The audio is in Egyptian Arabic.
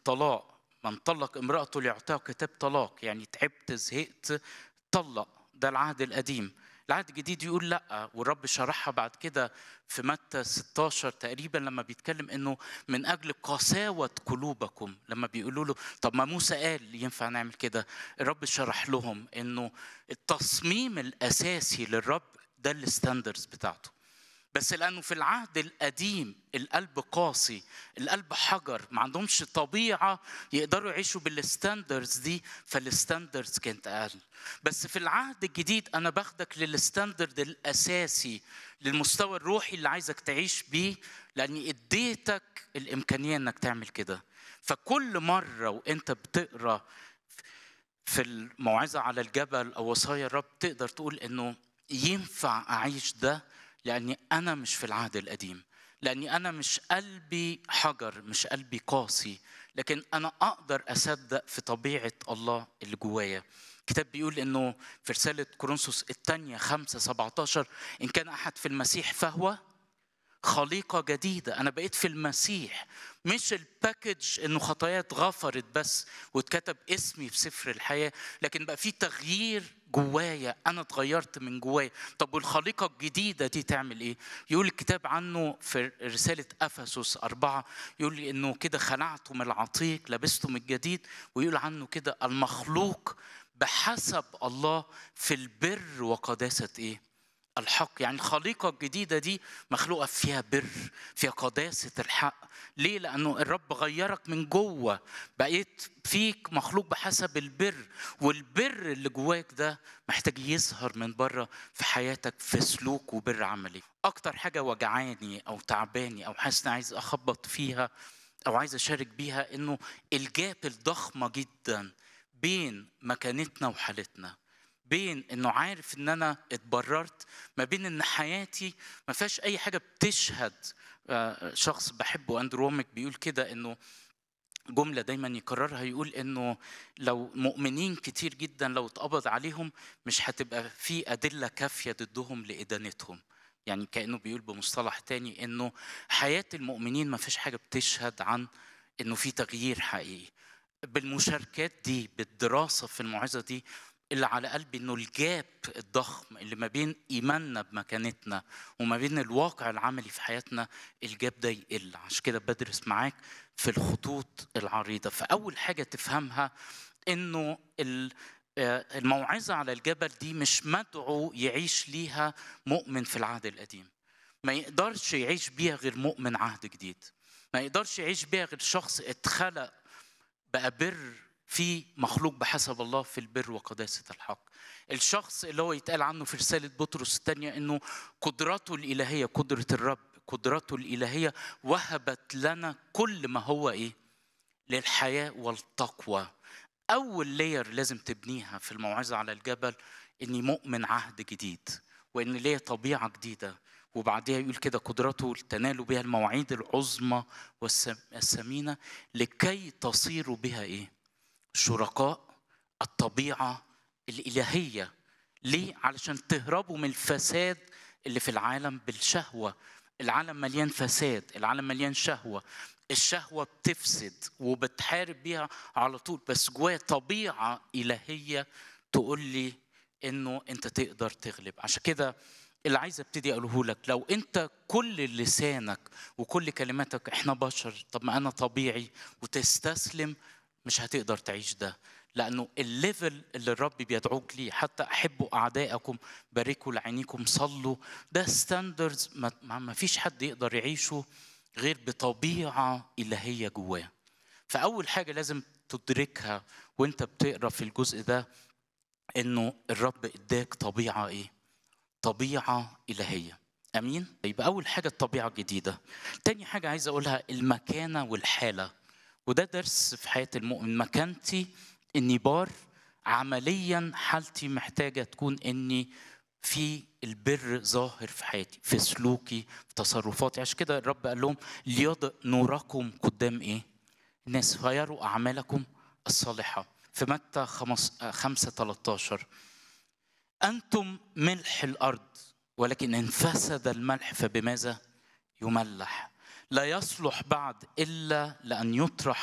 الطلاق من طلق امرأته ليعطيها كتاب طلاق يعني تعبت زهقت طلق ده العهد القديم العهد الجديد يقول لا والرب شرحها بعد كده في متى 16 تقريبا لما بيتكلم انه من اجل قساوه قلوبكم لما بيقولوا له طب ما موسى قال ينفع نعمل كده الرب شرح لهم انه التصميم الاساسي للرب ده الستاندرز بتاعته بس لانه في العهد القديم القلب قاسي القلب حجر ما عندهمش طبيعه يقدروا يعيشوا بالستاندرز دي فالستاندرز كانت اقل بس في العهد الجديد انا باخدك للستاندرد الاساسي للمستوى الروحي اللي عايزك تعيش بيه لاني اديتك الامكانيه انك تعمل كده فكل مره وانت بتقرا في الموعظه على الجبل او وصايا الرب تقدر تقول انه ينفع اعيش ده لاني انا مش في العهد القديم لاني انا مش قلبي حجر مش قلبي قاسي لكن انا اقدر اصدق في طبيعه الله اللي جوايا الكتاب بيقول انه في رساله كورنثوس الثانيه 5 17 ان كان احد في المسيح فهو خليقه جديده انا بقيت في المسيح مش الباكج انه خطاياي اتغفرت بس واتكتب اسمي في سفر الحياه لكن بقى في تغيير جوايا انا اتغيرت من جوايا طب والخليقه الجديده دي تعمل ايه يقول الكتاب عنه في رساله افسس أربعة يقول لي انه كده خلعتم العتيق لبستم الجديد ويقول عنه كده المخلوق بحسب الله في البر وقداسه ايه الحق يعني الخليقة الجديدة دي مخلوقة فيها بر فيها قداسة الحق ليه؟ لأنه الرب غيرك من جوه بقيت فيك مخلوق بحسب البر والبر اللي جواك ده محتاج يظهر من بره في حياتك في سلوك وبر عملي أكتر حاجة وجعاني أو تعباني أو حاسس إني عايز أخبط فيها أو عايز أشارك بيها إنه الجاب الضخمة جدا بين مكانتنا وحالتنا بين انه عارف ان انا اتبررت ما بين ان حياتي ما فيهاش اي حاجه بتشهد شخص بحبه اندرو روميك بيقول كده انه جملة دايما يكررها يقول انه لو مؤمنين كتير جدا لو اتقبض عليهم مش هتبقى في أدلة كافية ضدهم لإدانتهم يعني كأنه بيقول بمصطلح تاني انه حياة المؤمنين ما فيش حاجة بتشهد عن انه في تغيير حقيقي بالمشاركات دي بالدراسة في الموعظة دي اللي على قلبي انه الجاب الضخم اللي ما بين ايماننا بمكانتنا وما بين الواقع العملي في حياتنا الجاب ده يقل عشان كده بدرس معاك في الخطوط العريضه فاول حاجه تفهمها انه الموعظه على الجبل دي مش مدعو يعيش ليها مؤمن في العهد القديم ما يقدرش يعيش بيها غير مؤمن عهد جديد ما يقدرش يعيش بيها غير شخص اتخلق بقى بر في مخلوق بحسب الله في البر وقداسة الحق الشخص اللي هو يتقال عنه في رسالة بطرس الثانية أنه قدرته الإلهية قدرة الرب قدرته الإلهية وهبت لنا كل ما هو إيه للحياة والتقوى أول لير لازم تبنيها في الموعظة على الجبل إني مؤمن عهد جديد وإن ليا طبيعة جديدة وبعدها يقول كده قدرته تنالوا بها المواعيد العظمى والثمينة لكي تصيروا بها إيه شركاء الطبيعة الإلهية ليه؟ علشان تهربوا من الفساد اللي في العالم بالشهوة العالم مليان فساد العالم مليان شهوة الشهوة بتفسد وبتحارب بيها على طول بس جوايا طبيعة إلهية تقول لي إنه أنت تقدر تغلب عشان كده اللي عايز ابتدي اقوله لك لو انت كل لسانك وكل كلماتك احنا بشر طب ما انا طبيعي وتستسلم مش هتقدر تعيش ده لانه الليفل اللي الرب بيدعوك ليه حتى احبوا اعدائكم باركوا لعينيكم صلوا ده ستاندردز ما فيش حد يقدر يعيشه غير بطبيعه الهيه جواه فاول حاجه لازم تدركها وانت بتقرا في الجزء ده انه الرب اداك طبيعه ايه طبيعه الهيه امين يبقى اول حاجه الطبيعه الجديده تاني حاجه عايز اقولها المكانه والحاله وده درس في حياة المؤمن مكانتي إني بار عمليا حالتي محتاجة تكون إني في البر ظاهر في حياتي في سلوكي في تصرفاتي عشان كده الرب قال لهم ليضئ نوركم قدام إيه؟ الناس فيروا أعمالكم الصالحة في متى 5 13 أنتم ملح الأرض ولكن إن فسد الملح فبماذا يملح لا يصلح بعد الا لان يطرح